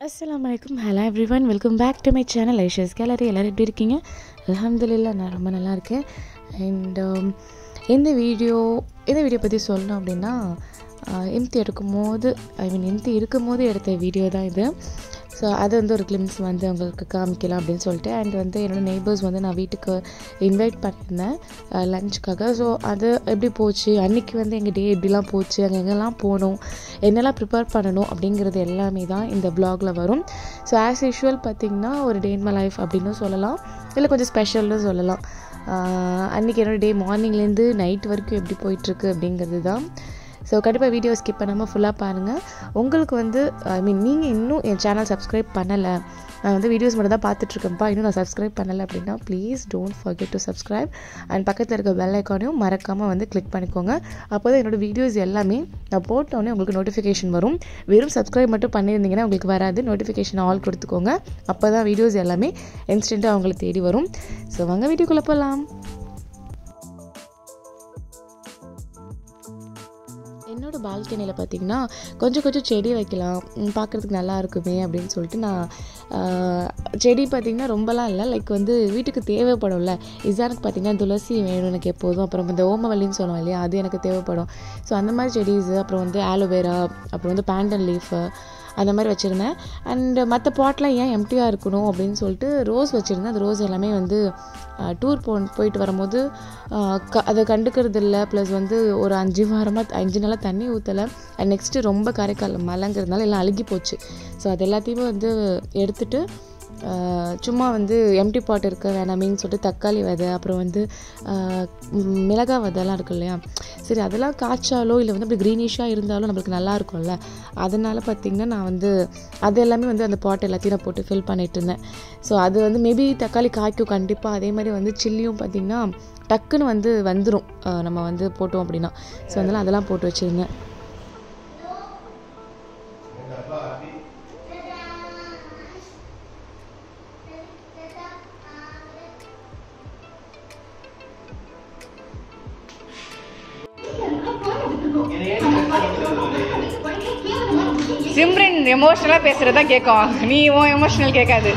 அஸ்ஸலாமு அலைக்கும் hello everyone welcome back to my channel Aisha's gallery எல்லோரும் எப்படி இருக்கீங்க அல்ஹம்துலில்லா நான் ரொம்ப நல்லா இருக்கேன் அண்ட் இந்த வீடியோ இந்த வீடியோ பற்றி சொல்லணும் அப்படின்னா எம்தி எடுக்கும்போது ஐ மீன் எம்தி இருக்கும்போது எடுத்த வீடியோ தான் இது ஸோ அது வந்து ஒரு கிளிம்ஸ் வந்து உங்களுக்கு காமிக்கலாம் அப்படின்னு சொல்லிட்டு அண்ட் வந்து என்னோடய நெய்பர்ஸ் வந்து நான் வீட்டுக்கு இன்வைட் பண்ணியிருந்தேன் லஞ்சுக்காக ஸோ அது எப்படி போச்சு அன்றைக்கி வந்து எங்கள் டே எப்படிலாம் போச்சு அங்கே எங்கெல்லாம் போகணும் என்னெல்லாம் ப்ரிப்பேர் பண்ணணும் அப்படிங்கிறது எல்லாமே தான் இந்த ப்ளாகில் வரும் ஸோ ஆஸ் யூஷுவல் பார்த்திங்கன்னா ஒரு டே இன் மை லைஃப் அப்படின்னு சொல்லலாம் இல்லை கொஞ்சம் ஸ்பெஷல்னு சொல்லலாம் அன்றைக்கி என்னோடய டே மார்னிங்லேருந்து நைட் வரைக்கும் எப்படி போயிட்டுருக்கு அப்படிங்கிறது தான் ஸோ கண்டிப்பாக வீடியோ ஸ்கிப் பண்ணாமல் ஃபுல்லாக பாருங்கள் உங்களுக்கு வந்து ஐ மீன் நீங்கள் இன்னும் என் சேனல் சப்ஸ்கிரைப் பண்ணலை நான் வந்து வீடியோஸ் மட்டும் தான் பார்த்துட்ருக்கேன்ப்பா இன்னும் நான் சப்ஸ்கிரைப் பண்ணலை அப்படின்னா please don't forget to subscribe and பக்கத்தில் இருக்க பெல் ஐக்கானையும் மறக்காமல் வந்து கிளிக் பண்ணிக்கோங்க அப்போ தான் என்னோடய வீடியோஸ் எல்லாமே நான் போட்டோன்னே உங்களுக்கு நோட்டிஃபிகேஷன் வரும் வெறும் சப்ஸ்கிரைப் மட்டும் பண்ணியிருந்தீங்கன்னா உங்களுக்கு வராது நோட்டிஃபிகேஷன் ஆல் கொடுத்துக்கோங்க அப்போ தான் வீடியோஸ் எல்லாமே இன்ஸ்டண்ட்டாக அவங்களுக்கு தேடி வரும் ஸோ வாங்க வீடியோக்குள்ளே போகலாம் என்னோடய பால்கனியில் பார்த்திங்கன்னா கொஞ்சம் கொஞ்சம் செடி வைக்கலாம் பார்க்குறதுக்கு நல்லா இருக்குமே அப்படின்னு சொல்லிட்டு நான் செடி பார்த்திங்கன்னா ரொம்பலாம் இல்லை லைக் வந்து வீட்டுக்கு தேவைப்படும்ல இசானுக்கு பார்த்திங்கன்னா துளசி வேணும் எனக்கு எப்போதும் அப்புறம் இந்த ஓமவல்லின்னு சொல்லுவோம் இல்லையா அது எனக்கு தேவைப்படும் ஸோ அந்த மாதிரி செடிஸு அப்புறம் வந்து ஆலோவேரா அப்புறம் வந்து பேண்டன் லீஃபு அந்த மாதிரி வச்சுருந்தேன் அண்டு மற்ற பாட்லாம் ஏன் எம்டியாக இருக்கணும் அப்படின்னு சொல்லிட்டு ரோஸ் வச்சுருந்தேன் அந்த ரோஸ் எல்லாமே வந்து டூர் போ போயிட்டு வரும்போது க அதை கண்டுக்கிறது இல்லை ப்ளஸ் வந்து ஒரு அஞ்சு வாரமாக அஞ்சு நாளாக தண்ணி ஊற்றலை அண்ட் நெக்ஸ்ட்டு ரொம்ப கரைக்கால் மழைங்கிறதுனால எல்லாம் அழுகி போச்சு ஸோ அது எல்லாத்தையுமே வந்து எடுத்துகிட்டு சும்மா வந்து எம்டி பாட் இருக்க வேணாமேன்னு சொல்லிட்டு தக்காளி விதை அப்புறம் வந்து மிளகா விதைலாம் இருக்கு இல்லையா சரி அதெல்லாம் காய்ச்சாலோ இல்லை வந்து அப்படி க்ரீனிஷாக இருந்தாலும் நம்மளுக்கு நல்லா இருக்கும்ல அதனால் பார்த்திங்கன்னா நான் வந்து அது எல்லாமே வந்து அந்த பாட் எல்லாத்தையும் நான் போட்டு ஃபில் பண்ணிட்டு இருந்தேன் ஸோ அது வந்து மேபி தக்காளி காய்க்கும் கண்டிப்பாக அதே மாதிரி வந்து சில்லியும் பார்த்திங்கன்னா டக்குன்னு வந்து வந்துடும் நம்ம வந்து போட்டோம் அப்படின்னா ஸோ அதனால் அதெல்லாம் போட்டு வச்சுருந்தேன் சிம்ரன் எமோஷனலாக பேசுகிறதா கேட்கும் நீ உன் எமோஷனல் கேட்காது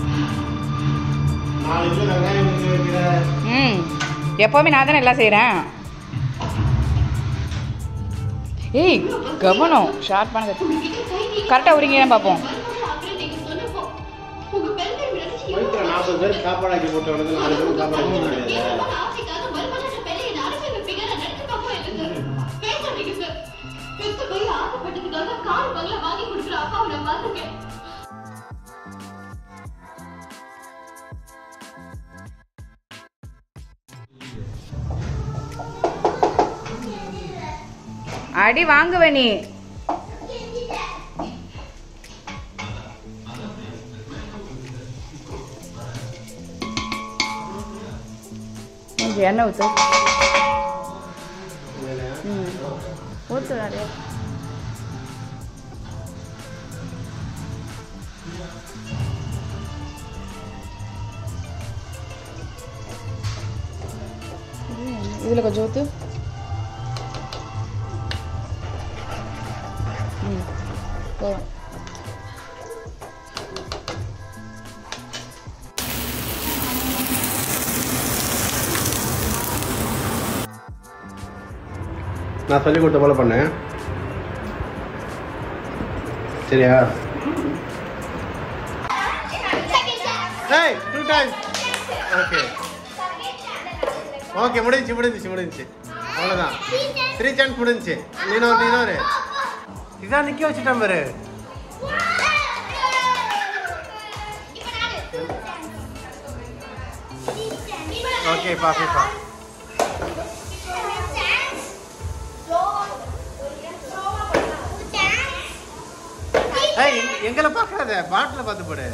ம் எப்போவுமே நான் தானே எல்லாம் செய்கிறேன் ஏய் கவனம் ஷார்ப்பான கரெக்டாக உரிங்கன்னு பார்ப்போம் நாற்பது பேருக்கு சாப்பாடாக்கி போட்ட உடனே நாலு பேருக்கு சாப்பாடு போட அடி வாங்குவ நீ கொஞ்சம் எண்ணெய் ஊற்று ம் ஊற்று நிறைய இதில் கொஞ்சம் ஊற்று ம் போதும் நான் சொல்லி கொடுத்த போல பண்ணேன் சரியா டூ டைம்ஸ் ஓகே ஓகே முடிஞ்சுச்சு முடிஞ்சிச்சு முடிஞ்சிச்சு அவ்வளோதான் த்ரீ சான்ஸ் முடிஞ்சிச்சு நீனோரு நீனோரு இதான் நிற்க வச்சுட்டேன் பாரு ஓகே பாப்பா ஏய் எங்களை பார்க்காத பாட்டில் பார்த்து போடு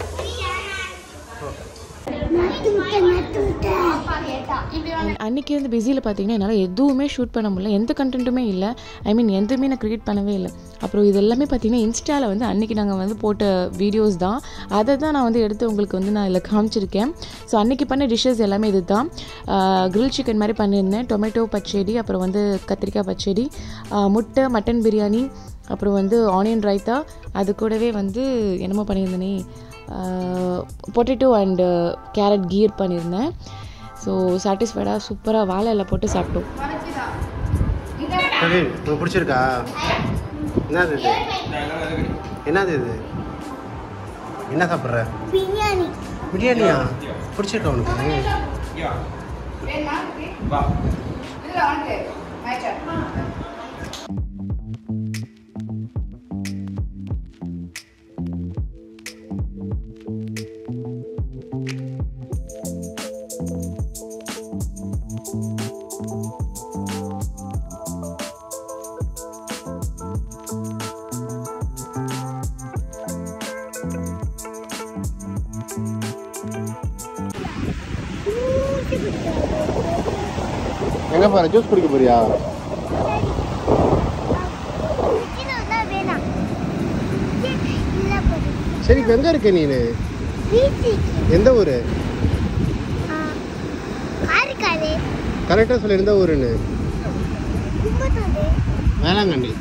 அன்றைக்கி வந்து பிஸியில் பார்த்தீங்கன்னா என்னால் எதுவுமே ஷூட் பண்ண முடியல எந்த கண்டென்ட்டுமே இல்லை ஐ மீன் எதுவுமே நான் க்ரியேட் பண்ணவே இல்லை அப்புறம் இது எல்லாமே பார்த்தீங்கன்னா இன்ஸ்டாவில் வந்து அன்றைக்கி நாங்கள் வந்து போட்ட வீடியோஸ் தான் அதை தான் நான் வந்து எடுத்து உங்களுக்கு வந்து நான் இதில் காமிச்சிருக்கேன் ஸோ அன்றைக்கி பண்ண டிஷ்ஷஸ் எல்லாமே இது தான் கிரில் சிக்கன் மாதிரி பண்ணியிருந்தேன் டொமேட்டோ பச்சடி அப்புறம் வந்து கத்திரிக்காய் பச்சடி முட்டை மட்டன் பிரியாணி அப்புறம் வந்து ஆனியன் ரைத்தா அது கூடவே வந்து என்னமோ பண்ணியிருந்தேனே பொட்டேட்டோ அண்டு கேரட் கீர் பண்ணியிருந்தேன் ஸோ சாட்டிஸ்ஃபைடாக சூப்பராக வாழை இலை போட்டு சாப்பிட்டோம் சரி உனக்கு பிடிச்சிருக்கா என்னது இது என்னது இது என்ன சாப்பிட்ற பிரியாணி பிரியாணியா பிடிச்சிருக்கா உனக்கு இதுல உனக்கு மேட்சா எங்க போற ஜூஸ் குடிக்க போறியா தான் வேணாம் இல்லை போதும் சரி இப்போ எங்க இருக்க நீனு வீட்டுக்கு எந்த ஊரு காரைக்கால் கரெக்டாக சொல்லி எந்த ஊருன்னு கும்பத்தோடு வேளாங்கண்ணி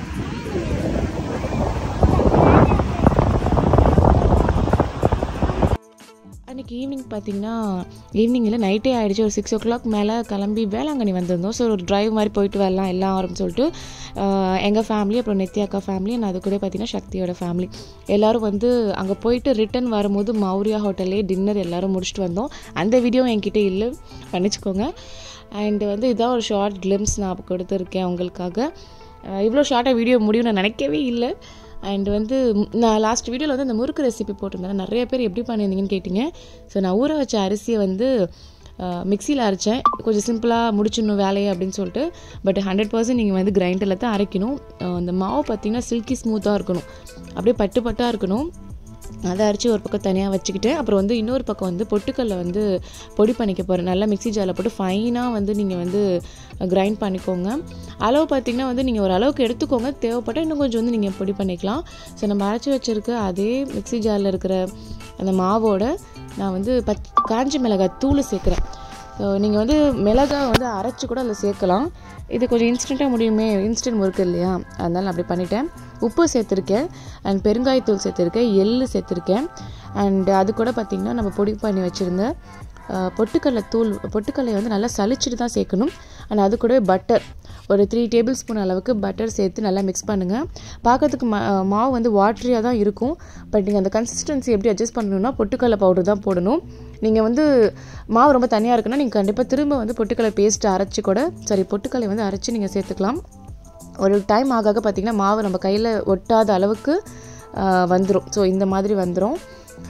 அன்றைக்கி ஈவினிங் பார்த்தீங்கன்னா ஈவினிங்கில் நைட்டே ஆகிடுச்சு ஒரு சிக்ஸ் ஓ கிளாக் மேலே கிளம்பி வேளாங்கண்ணி வந்திருந்தோம் ஸோ ஒரு டிரைவ் மாதிரி போயிட்டு வரலாம் எல்லாம் அப்படின்னு சொல்லிட்டு எங்கள் ஃபேமிலி அப்புறம் நெத்தி அக்கா ஃபேமிலி and அது கூட பார்த்தீங்கன்னா சக்தியோட ஃபேமிலி எல்லோரும் வந்து அங்கே போயிட்டு ரிட்டன் வரும்போது மௌரியா ஹோட்டல்லே டின்னர் எல்லோரும் முடிச்சுட்டு வந்தோம் அந்த வீடியோ என்கிட்ட இல்லை பண்ணிச்சுக்கோங்க அண்ட் வந்து இதான் ஒரு ஷார்ட் கிளிம்ஸ் நான் கொடுத்துருக்கேன் உங்களுக்காக அஹ் இவ்வளோ ஷார்ட்டாக வீடியோ முடியும் நான் நினைக்கவே இல்லை அண்ட் வந்து ம், நான் லாஸ்ட் வீடியோவில் வந்து அந்த முறுக்கு ரெசிபி போட்டிருந்தேன் நிறைய பேர் எப்படி பண்ணியிருந்தீங்கன்னு கேட்டிங்க ஸோ நான் ஊற வச்ச அரிசியை வந்து மிக்சியில் அரைச்சேன் கொஞ்சம் சிம்பிளாக முடிச்சிடணும் வேலையை அப்படின்னு சொல்லிட்டு பட் ஹண்ட்ரட் பர்சன்ட் நீங்கள் வந்து கிரைண்டரில் தான் அரைக்கணும் அஹ் அந்த மாவு பார்த்தீங்கன்னா சில்கி ஸ்மூத்தாக இருக்கணும் அப்படியே பட்டு பட்டாக இருக்கணும் அதை அரைச்சி ஒரு பக்கம் தனியாக வச்சுக்கிட்டு அப்புறம் வந்து இன்னொரு பக்கம் வந்து பொட்டுக்கல்ல வந்து பொடி பண்ணிக்க போகிறேன் நல்லா மிக்ஸி ஜாரில் போட்டு ஃபைனாக வந்து நீங்கள் வந்து கிரைண்ட் பண்ணிக்கோங்க அளவு பார்த்தீங்கன்னா வந்து நீங்கள் ஒரு அளவுக்கு எடுத்துக்கோங்க தேவைப்பட்டால் இன்னும் கொஞ்சம் வந்து நீங்கள் பொடி பண்ணிக்கலாம் ஸோ நம்ம அரைச்சி வச்சிருக்க அதே மிக்ஸி ஜாரில் இருக்கிற அந்த மாவோட நான் வந்து பச் காஞ்சி மிளகாய் தூள் சேர்க்குறேன் ஸோ நீங்கள் வந்து மிளகாய் வந்து அரைச்சி கூட அதில் சேர்க்கலாம் இது கொஞ்சம் இன்ஸ்டண்ட்டாக முடியுமே இன்ஸ்டன்ட் ஒர்க் இல்லையா அதனால நான் அப்படி பண்ணிட்டேன் உப்பு சேர்த்துருக்கேன் அண்ட் பெருங்காயத்தூள் சேர்த்துருக்கேன் எள்ளு சேர்த்துருக்கேன் அண்ட் அது கூட பார்த்திங்கன்னா நம்ம பொடி பண்ணி வச்சுருந்த அஹ், பொட்டுக்கடலை தூள் பொட்டுக்கடலையை வந்து நல்லா சலிச்சிட்டு தான் சேர்க்கணும் அண்ட் அது கூடவே பட்டர் ஒரு த்ரீ டேபிள் ஸ்பூன் அளவுக்கு பட்டர் சேர்த்து நல்லா மிக்ஸ் பண்ணுங்கள் பார்க்கறதுக்கு மா மாவு வந்து வாட்டரியாக தான் இருக்கும் பட் நீங்கள் அந்த கன்சிஸ்டன்சி எப்படி அட்ஜஸ்ட் பண்ணணும்னா பொட்டுக்கடலை பவுடர் தான் போடணும் நீங்கள் வந்து மாவு ரொம்ப தனியாக இருக்குன்னா நீங்கள் கண்டிப்பாக திரும்ப வந்து பொட்டுக்கடலை பேஸ்ட்டு அரைச்சி கூட சாரி பொட்டுக்கடலை வந்து அரைச்சி நீங்கள் சேர்த்துக்கலாம் ஒரு டைம் ஆக ஆக பார்த்தீங்கன்னா மாவு நம்ம கையில் ஒட்டாத அளவுக்கு வந்துடும் ஸோ இந்த மாதிரி வந்துடும்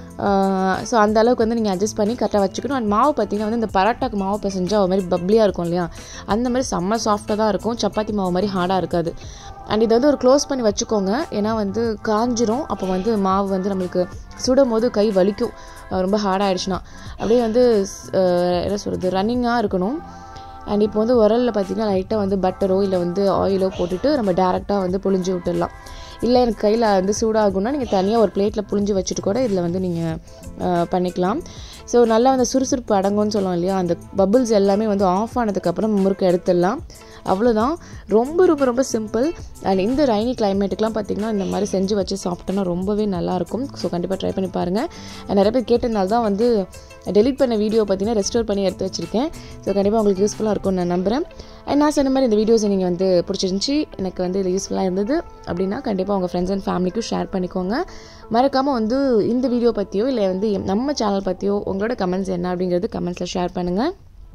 ஸோ அந்த அளவுக்கு வந்து நீங்கள் அட்ஜஸ்ட் பண்ணி கரெக்டாக வச்சுக்கணும் அண்ட் மாவு பார்த்தீங்கன்னா வந்து இந்த பரோட்டாக்கு மாவு பிசைஞ்சா ஒரு மாதிரி பப்ளியாக இருக்கும் இல்லையா அந்த மாதிரி செம்ம சாஃப்டாக தான் இருக்கும் சப்பாத்தி மாவு மாதிரி ஹார்டாக இருக்காது அண்ட் இதை வந்து ஒரு க்ளோஸ் பண்ணி வச்சுக்கோங்க ஏன்னா வந்து காஞ்சிரும் அப்போ வந்து மாவு வந்து நம்மளுக்கு சுடும் போது கை வலிக்கும் அஹ் ரொம்ப ஹார்டாகிடுச்சுன்னா அப்படியே வந்து அஹ் என்ன சொல்கிறது ரன்னிங்காக இருக்கணும் அண்ட் இப்போ வந்து உரலில் பார்த்தீங்கன்னா லைட்டாக வந்து பட்டரோ இல்லை வந்து ஆயிலோ போட்டுட்டு நம்ம டேரெக்டாக வந்து புழிஞ்சு விட்டுடலாம் இல்லை எனக்கு கையில் வந்து சூடாகும்னா நீங்கள் தனியாக ஒரு பிளேட்டில் புழிஞ்சு வச்சுட்டு கூட இதில் வந்து நீங்கள் பண்ணிக்கலாம் ஸோ நல்லா அந்த சுறுசுறுப்பு அடங்கும்னு சொல்லுவோம் இல்லையா அந்த பபிள்ஸ் எல்லாமே வந்து ஆஃப் ஆனதுக்கப்புறம் முறுக்கு எடுத்துடலாம் அவ்வளோதான் ரொம்ப ரொம்ப ரொம்ப சிம்பிள் அண்ட் இந்த ரைனி கிளைமேட்டுக்குலாம் பார்த்தீங்கன்னா இந்த மாதிரி செஞ்சு வச்சு சாப்பிட்டோன்னா ரொம்பவே நல்லாயிருக்கும் ஸோ கண்டிப்பாக ட்ரை பண்ணி பாருங்கள் And நிறைய பேர் கேட்டதுனால தான் வந்து டெலிட் பண்ண வீடியோ பார்த்தீங்கன்னா ரெஸ்டோர் பண்ணி எடுத்து வச்சுருக்கேன் ஸோ கண்டிப்பாக உங்களுக்கு யூஸ்ஃபுல்லாக இருக்கும்னு நான் நம்புகிறேன் அண்ட் நான் சொன்ன மாதிரி இந்த வீடியோஸை நீங்கள் வந்து பிடிச்சிருந்துச்சி எனக்கு வந்து இது யூஸ்ஃபுல்லாக இருந்தது அப்படின்னா கண்டிப்பாக உங்கள் ஃப்ரெண்ட்ஸ் அண்ட் ஃபேமிலிக்கும் ஷேர் பண்ணிக்கோங்க மறக்காமல் வந்து இந்த வீடியோ பற்றியோ இல்லை வந்து எம்- நம்ம சேனல் பற்றியோ உங்களோட கமெண்ட்ஸ் என்ன அப்படிங்கிறது கமெண்ட்ஸில் ஷேர் பண்ணுங்கள்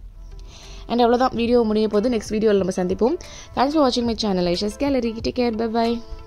அண்ட் அவ்வளோதான் வீடியோ முடிய போது நெக்ஸ்ட் வீடியோவில் நம்ம சந்திப்போம் தேங்க்ஸ் ஃபார் வாட்சிங் my channel Aisha's gallery take care bye bye